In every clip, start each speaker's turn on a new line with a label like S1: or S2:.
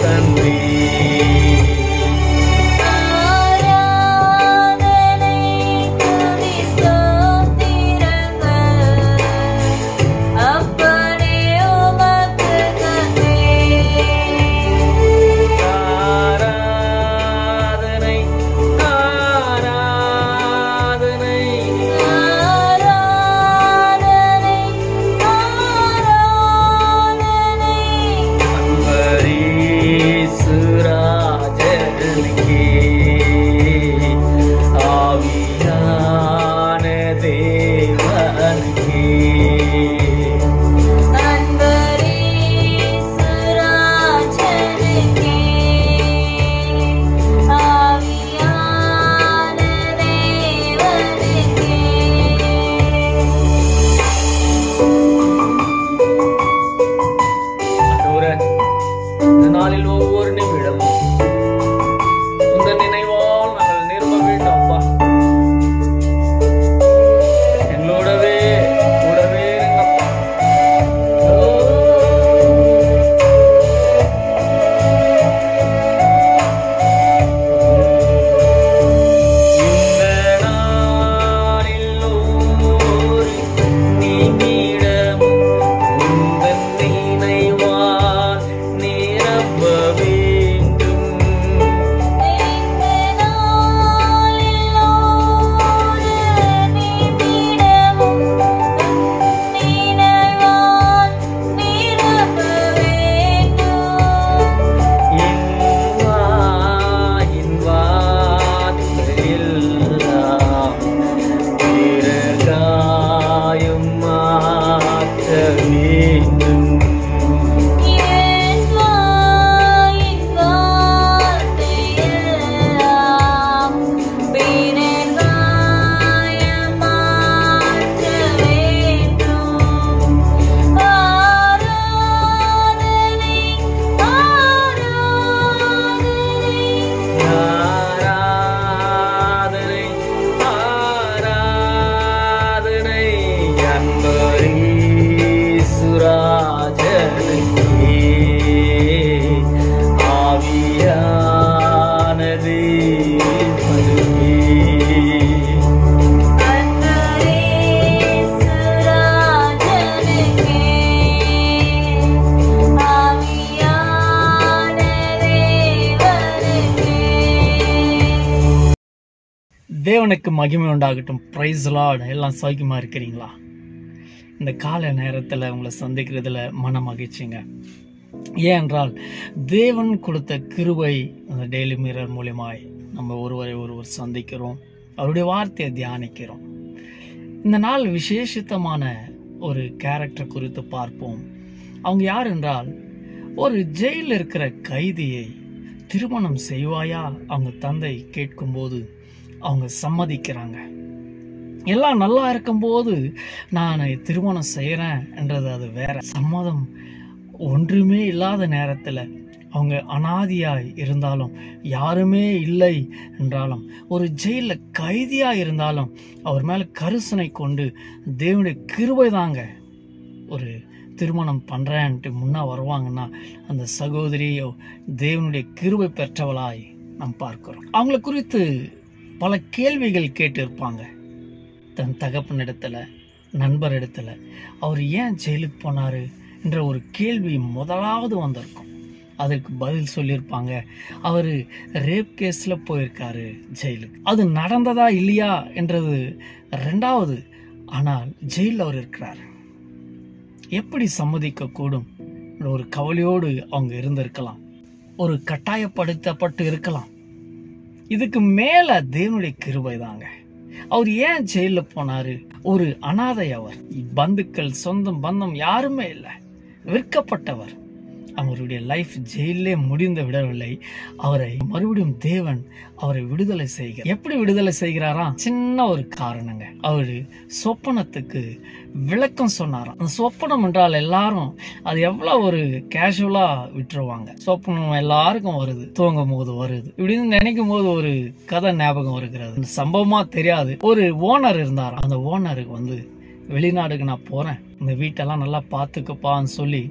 S1: நன்றி
S2: ஆராதனை துதி ஸ்தோத்திரங்கள் அப்பனே உமக்கு நன்றி
S1: ஆராதனை ஆராதனை
S2: ஆராதனை ஆராதனை
S1: அன்பரீசுராஜனுக்கே ஆவியான தேவனுக்கே
S2: அன்பரீசுராஜனுக்கே ஆவியான தேவனுக்கே
S1: ஆண்டவரே, இந்த நாளில் ஒவ்வொரு நிமிடமும் உந்த நினைவால் நாங்கள் நிறுவ வேண்டும் அப்பா எங்களோடவே கூடவே இருங்கப்பா இந்த நாளில் ஒவ்வொரு நிமிடமும் உந்தன் நினைவால் நிரப்ப வேண்டும்
S2: இந்த நாளில் ஒவ்வொரு நிமிடமும் நினைவால் நிரப்ப வேண்டும்
S1: இன்வாயின் வார்த்தையெல்லாம் பிறகாயும் மாற்ற வேண்டும்
S2: என் வாயின் வார்த்தையெல்லாம் பிறர் வாயம் மாற்ற வேண்டும். ஆராதனை, ஆராதனை,
S1: ஆராதனை ஆராதனை அன்பரீசுராஜனுக்கே ஆவியானது மதுவே
S2: அன்பரேசுராஜனுக்கே ஆவியான தேவனுக்கே
S3: தேவனுக்கு மகிமை உண்டாகட்டும் பிரைஸ் லார்ட் எல்லாம் சௌக்கியமா இருக்கிறீங்களா இந்த கால நேரத்தில் உங்களை சந்திக்கிறதுல மன மகிழ்ச்சிங்க ஏனென்றால் தேவன் கொடுத்த கிருபை அந்த டெய்லி மிரர் மூலியமாய் நம்ம ஒருவரை ஒருவர் சந்திக்கிறோம் அவருடைய வார்த்தையை தியானிக்கிறோம் இந்த நாள் விசேஷித்தமான ஒரு கேரக்டர் குறித்து பார்ப்போம் அவங்க யார் என்றால் ஒரு ஜெயிலில் இருக்கிற கைதியை திருமணம் செய்வாயா அவங்க தந்தை கேட்கும்போது அவங்க சம்மதிக்கிறாங்க எல்லாம் நல்லா இருக்கும்போது நான் திருமணம் செய்கிறேன் என்றது அது வேற சம்மதம் ஒன்றுமே இல்லாத நேரத்தில் அவங்க அனாதியாய் இருந்தாலும் யாருமே இல்லை என்றாலும் ஒரு ஜெயிலில் கைதியாக இருந்தாலும் அவர் மேலே கருசனை கொண்டு தேவனுடைய கிருபை தாங்க ஒரு திருமணம் பண்ணுறேன்ட்டு முன்னா வருவாங்கன்னா அந்த சகோதரியோ தேவனுடைய கிருபை பெற்றவளாய் நாம் பார்க்கிறோம் அவங்கள குறித்து பல கேள்விகள் கேட்டு இருப்பாங்க தன் தகப்பனிடத்துல நண்பர் இடத்துல அவர் ஏன் ஜெயிலுக்கு போனாரு என்ற ஒரு கேள்வி முதலாவது வந்திருக்கும் அதற்கு பதில் சொல்லியிருப்பாங்க அவர் ரேப் கேஸில் போயிருக்காரு ஜெயிலுக்கு அது நடந்ததா இல்லையா என்றது ரெண்டாவது ஆனால் ஜெயிலில் அவர் இருக்கிறார் எப்படி சம்மதிக்க கூடும் என்ற ஒரு கவலையோடு அவங்க இருந்திருக்கலாம் ஒரு கட்டாயப்படுத்தப்பட்டு இருக்கலாம் இதுக்கு மேல தேவனுடைய கிருபை தாங்க அவர் ஏன் ஜெயில போனாரு ஒரு அனாதை அவர் பந்துக்கள் சொந்தம் பந்தம் யாருமே இல்லை விற்கப்பட்டவர் அவருடைய லைஃப் ஜெயிலே முடிந்து விடவில்லை அவரை மறுபடியும் தேவன் அவரை விடுதலை செய்கிறார் எப்படி விடுதலை செய்கிறாரா சின்ன ஒரு காரணங்க அவரு சொப்பனத்துக்கு விளக்கம் சொன்னாராம் அந்த சொப்பனம் என்றால் எல்லாரும் அது எவ்வளவு ஒரு கேஷுவலா விட்டுருவாங்க சொப்பனம் எல்லாருக்கும் வருது தூங்கும் போது வருது இப்படின்னு நினைக்கும் போது ஒரு கதை ஞாபகம் வருகிறது அந்த சம்பவமா தெரியாது ஒரு ஓனர் இருந்தாராம் அந்த ஓனருக்கு வந்து வெளிநாடுக்கு நான் போறேன் இந்த வீட்டெல்லாம் நல்லா பார்த்துக்கப்பான்னு சொல்லி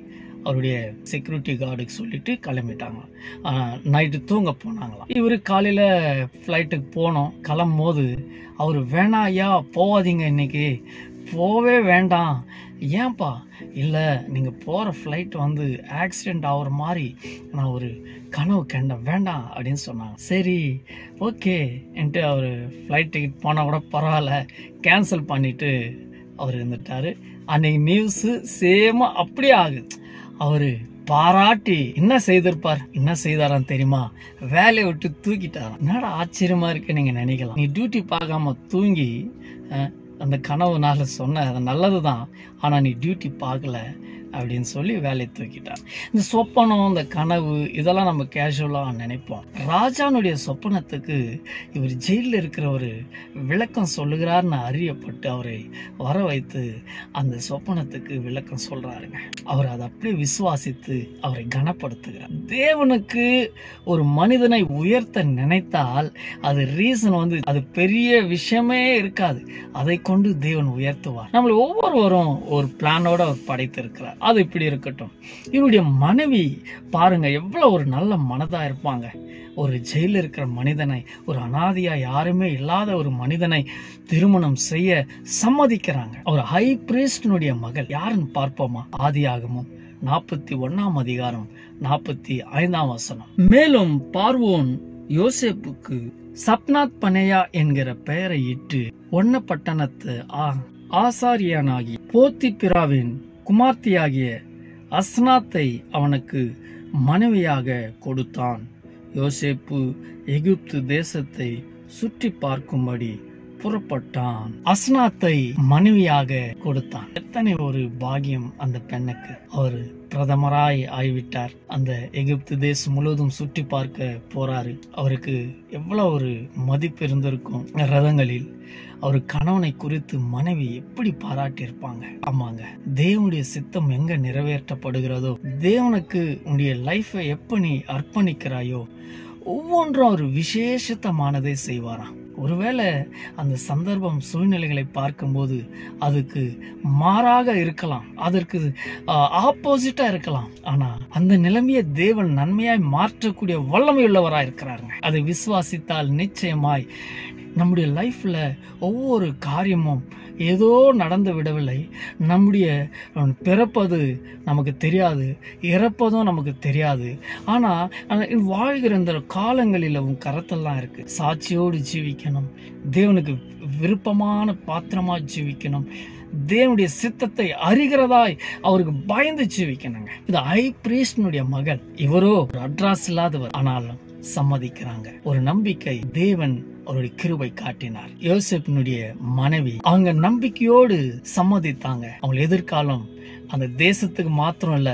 S3: அவருடைய செக்யூரிட்டி கார்டுக்கு சொல்லிட்டு கிளம்பிட்டாங்க நைட்டு தூங்க போனாங்களாம் இவர் காலையில் ஃப்ளைட்டுக்கு போனோம் கிளம்பும் போது அவர் வேணாம் ஐயா போகாதீங்க இன்னைக்கு போவே வேண்டாம் ஏன்பா இல்லை நீங்கள் போகிற ஃப்ளைட் வந்து ஆக்சிடெண்ட் ஆகிற மாதிரி நான் ஒரு கனவு கண்டேன் வேண்டாம் அப்படின்னு சொன்னாங்க சரி ஓகே என்ட்டு அவர் ஃப்ளைட் டிக்கெட் போனால் கூட பரவாயில்ல கேன்சல் பண்ணிவிட்டு அவர் இருந்துட்டாரு அன்னைக்கு நியூஸு சேமாக அப்படியே ஆகுது அவர் பாராட்டி என்ன செய்திருப்பார் என்ன செய்தாராம் தெரியுமா வேலையை விட்டு தூக்கிட்டாராம் என்னடா ஆச்சரியமா இருக்கு நீங்க நினைக்கலாம் நீ டியூட்டி பார்க்காம தூங்கி அஹ், அந்த கனவுனால சொன்ன அது நல்லதுதான் ஆனா நீ டியூட்டி பார்க்கல அப்படின்னு சொல்லி வேலையை தூக்கிட்டார் இந்த சொப்பனம் இந்த கனவு இதெல்லாம் நம்ம கேஷுவலாக நினைப்போம் ராஜானுடைய சொப்பனத்துக்கு இவர் ஜெயிலில் இருக்கிற ஒரு விளக்கம் சொல்லுகிறார்னு அறியப்பட்டு அவரை வர வைத்து அந்த சொப்பனத்துக்கு விளக்கம் சொல்றாருங்க அவர் அதை அப்படியே விசுவாசித்து அவரை கனப்படுத்துகிறார் தேவனுக்கு ஒரு மனிதனை உயர்த்த நினைத்தால் அது ரீசன் வந்து அது பெரிய விஷயமே இருக்காது அதை கொண்டு தேவன் உயர்த்துவார் நம்மளை ஒவ்வொருவரும் ஒரு பிளானோட அவர் படைத்திருக்கிறார் அது இப்படி இருக்கட்டும் இவருடைய மனைவி பாருங்க எவ்வளவு ஒரு நல்ல மனதா இருப்பாங்க ஒரு ஜெயில இருக்கிற மனிதனை ஒரு அனாதையா யாருமே இல்லாத ஒரு மனிதனை திருமணம் செய்ய சம்மதிக்கிறாங்க ஒரு ஹை பிரீஸ்டனுடைய மகள் யாருன்னு பார்ப்போமா ஆதியாகமும் நாற்பத்தி ஒன்னாம் அதிகாரம் நாற்பத்தி ஐந்தாம் வசனம் மேலும் பார்வோன் யோசேப்புக்கு சப்னாத் பனேயா என்கிற பெயரை இட்டு ஒன்ன பட்டணத்து ஆ- ஆசாரியனாகி போத்திபிராவின் குமார்த்தியாகிய அஸ்னாத்தை அவனுக்கு மனைவியாக கொடுத்தான் யோசேப்பு எகிப்து தேசத்தை சுற்றி பார்க்கும்படி புறப்பட்டான் அஸ்னாத்தை மனைவியாக கொடுத்தான் எத்தனை ஒரு பாக்கியம் அந்த பெண்ணுக்கு அவர் பிரதமராய் ஆய்விட்டார் அந்த எகிப்து தேசம் முழுவதும் சுற்றி பார்க்க போறாரு அவருக்கு எவ்வளவு ஒரு மதிப்பு இருந்திருக்கும் ரதங்களில் அவர் கணவனை குறித்து மனைவி எப்படி பாராட்டி இருப்பாங்க ஆமாங்க தேவனுடைய சித்தம் எங்க நிறைவேற்றப்படுகிறதோ தேவனுக்கு உன்னுடைய லைஃபை எப்ப நீ அர்ப்பணிக்கிறாயோ ஒவ்வொன்றும் அவர் விசேஷத்தமானதை செய்வாராம் ஒருவேளை அந்த சந்தர்ப்பம் சூழ்நிலைகளை பார்க்கும்போது அதுக்கு மாறாக இருக்கலாம் அதற்கு ஆப்போசிட்டா இருக்கலாம் ஆனா அந்த நிலைமையை தேவன் நன்மையாய் மாற்றக்கூடிய வல்லமையுள்ளவராய் இருக்கிறாருங்க அதை விசுவாசித்தால் நிச்சயமாய் நம்முடைய லைஃப்ல ஒவ்வொரு காரியமும் ஏதோ நடந்து விடவில்லை நம்முடைய அஹ், பிறப்பது நமக்கு தெரியாது இறப்பதும் நமக்கு தெரியாது ஆனா அந்த வாழ்கிற இந்த காலங்களில் உன் கரத்தெல்லாம் இருக்கு சாட்சியோடு ஜீவிக்கணும் தேவனுக்கு விருப்பமான பாத்திரமா ஜீவிக்கணும் தேவனுடைய சித்தத்தை அறிகிறதாய் அவருக்கு பயந்து ஜீவிக்கணுங்க இது ஐ பிரீஸ்டனுடைய மகள் இவரோ ஒரு அட்ராஸ் இல்லாதவர் ஆனாலும் சம்மதிக்கிறாங்க ஒரு நம்பிக்கை தேவன் அவருடைய கிருபை காட்டினார் யோசேப்பினுடைய மனைவி அவங்க நம்பிக்கையோடு சம்மதித்தாங்க அவங்க எதிர்காலம் அந்த தேசத்துக்கு மாத்திரம் இல்ல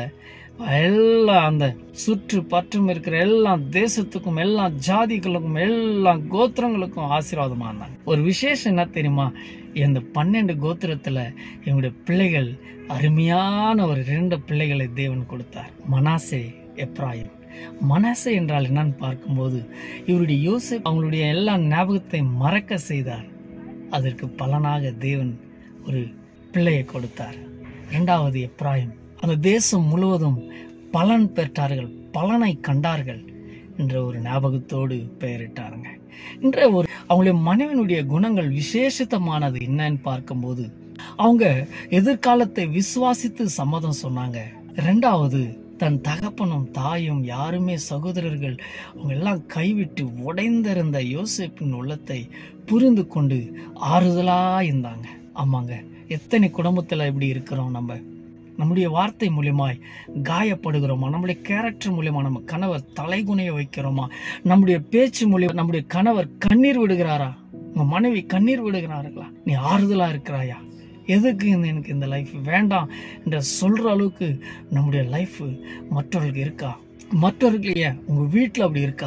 S3: எல்லா அந்த சுற்று பற்றும் இருக்கிற எல்லா தேசத்துக்கும் எல்லா ஜாதிகளுக்கும் எல்லா கோத்திரங்களுக்கும் ஆசீர்வாதமா இருந்தாங்க ஒரு விசேஷம் என்ன தெரியுமா இந்த பன்னெண்டு கோத்திரத்துல எங்களுடைய பிள்ளைகள் அருமையான ஒரு ரெண்டு பிள்ளைகளை தேவன் கொடுத்தார் மனாசே எப்ராயிம் மனசு என்றால் என்னன்னு பார்க்கும்போது இவருடைய யோசேப் அவங்களுடைய எல்லா ஞாபகத்தை மறக்க செய்தார் அதற்கு பலனாக தேவன் ஒரு பிள்ளையை கொடுத்தார் இரண்டாவது எப்ராயிம் அந்த தேசம் முழுவதும் பலன் பெற்றார்கள் பலனை கண்டார்கள் என்ற ஒரு ஞாபகத்தோடு பெயரிட்டாருங்க என்ற ஒரு அவங்களுடைய மனைவினுடைய குணங்கள் விசேஷித்தமானது என்னன்னு பார்க்கும்போது அவங்க எதிர்காலத்தை விசுவாசித்து சம்மதம் சொன்னாங்க ரெண்டாவது தன் தகப்பனும் தாயும் யாருமே சகோதரர்கள் அவங்க எல்லாம் கைவிட்டு உடைந்திருந்த யோசேப்பின் உள்ளத்தை புரிந்து கொண்டு ஆறுதலா இருந்தாங்க ஆமாங்க எத்தனை குடும்பத்துல இப்படி இருக்கிறோம் நம்ம நம்முடைய வார்த்தை மூலியமாய் காயப்படுகிறோமா நம்முடைய கேரக்டர் மூலியமா நம்ம கணவர் தலைகுனைய வைக்கிறோமா நம்முடைய பேச்சு மூலியம் நம்முடைய கணவர் கண்ணீர் விடுகிறாரா உங்க மனைவி கண்ணீர் விடுகிறார்களா நீ ஆறுதலா இருக்கிறாயா எதுக்கு இந்த எனக்கு இந்த லைஃப் வேண்டாம் என்ற சொல்ற அளவுக்கு நம்முடைய லைஃப் மற்றவர்களுக்கு இருக்கா மற்றவர்களுக்கு ஏன் உங்க வீட்டில் அப்படி இருக்கா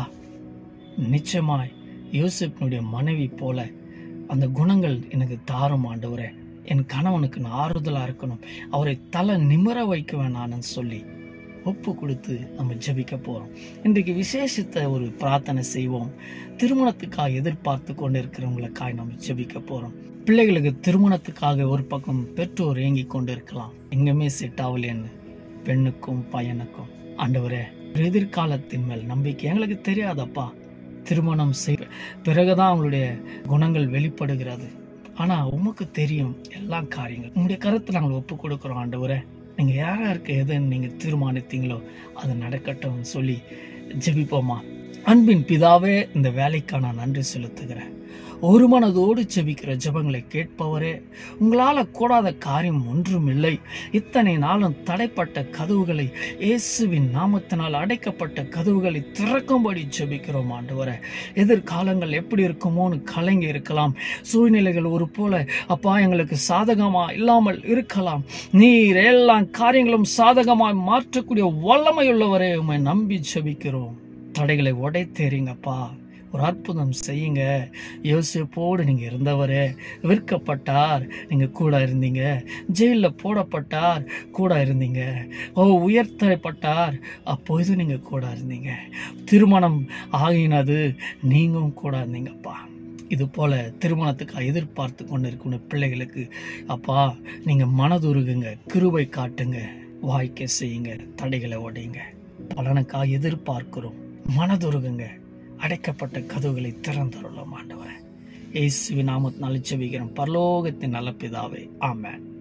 S3: நிச்சயமாய் யோசிப்பினுடைய மனைவி போல அந்த குணங்கள் எனக்கு தாரும் ஆண்டவரே என் கணவனுக்கு நான் ஆறுதலா இருக்கணும் அவரை தலை நிமிர வைக்க வேணான்னு சொல்லி ஒப்பு கொடுத்து நம்ம ஜெபிக்க போறோம் இன்றைக்கு விசேஷித்த ஒரு பிரார்த்தனை செய்வோம் திருமணத்துக்காக எதிர்பார்த்து கொண்டு இருக்கிறவங்களுக்காக நம்ம ஜெபிக்க போறோம் பிள்ளைகளுக்கு திருமணத்துக்காக ஒரு பக்கம் பெற்றோர் ஏங்கி கொண்டு இருக்கலாம் எங்குமே செட் ஆகலைன்னு பெண்ணுக்கும் பையனுக்கும் ஆண்டவரே ஒரு எதிர்காலத்தின் மேல் நம்பிக்கை எங்களுக்கு தெரியாதப்பா திருமணம் செய் பிறகுதான் அவங்களுடைய குணங்கள் வெளிப்படுகிறது ஆனா உமக்கு தெரியும் எல்லா காரியங்கள் உங்களுடைய கருத்தை நாங்கள் ஒப்பு கொடுக்குறோம் ஆண்டவரே நீங்க யார் யாருக்கு எதுன்னு நீங்க தீர்மானித்தீங்களோ அது நடக்கட்டும் சொல்லி ஜெபிப்போமா அன்பின் பிதாவே இந்த வேலைக்காக நான் நன்றி செலுத்துகிறேன் ஒரு மனதோடு ஜெபிக்கிற ஜெபங்களை கேட்பவரே உங்களால கூடாத காரியம் ஒன்றும் இல்லை இத்தனை நாளும் தடைப்பட்ட கதவுகளை இயேசுவின் நாமத்தினால் அடைக்கப்பட்ட கதவுகளை திறக்கும்படி ஜெபிக்கிறோம் ஆண்டவரே எதிர்காலங்கள் எப்படி இருக்குமோன்னு கலங்கி இருக்கலாம் சூழ்நிலைகள் ஒரு போல அப்பா எங்களுக்கு சாதகமா இல்லாமல் இருக்கலாம் நீர் எல்லா காரியங்களும் சாதகமாய் மாற்றக்கூடிய வல்லமையுள்ளவரே உம்மை நம்பி ஜெபிக்கிறோம் தடைகளை உடைத்தேறீங்கப்பா ஒரு அற்புதம் செய்யுங்க யோசிப்போடு நீங்க இருந்தவரே விற்கப்பட்டார் நீங்க கூட இருந்தீங்க ஜெயிலில் போடப்பட்டார் கூட இருந்தீங்க ஓ உயர்த்தப்பட்டார் அப்போது நீங்க கூட இருந்தீங்க திருமணம் ஆகினது நீங்களும் கூட இருந்தீங்கப்பா இது போல திருமணத்துக்கு எதிர்பார்த்து கொண்டு இருக்கிற பிள்ளைகளுக்கு அப்பா நீங்க மனதுருகுங்க கிருபை காட்டுங்க வாய்க்க செய்யுங்க தடைகளை உடையுங்க பலனுக்காக எதிர்பார்க்கிறோம் மனதுருகுங்க அடைக்கப்பட்ட கதவுகளை திறந்தருள மாண்டவரேன் இயேசுவின் நாமத்தினால் ஜெபிக்கிறோம் பரலோகத்தின் நல்ல பிதாவே ஆமென்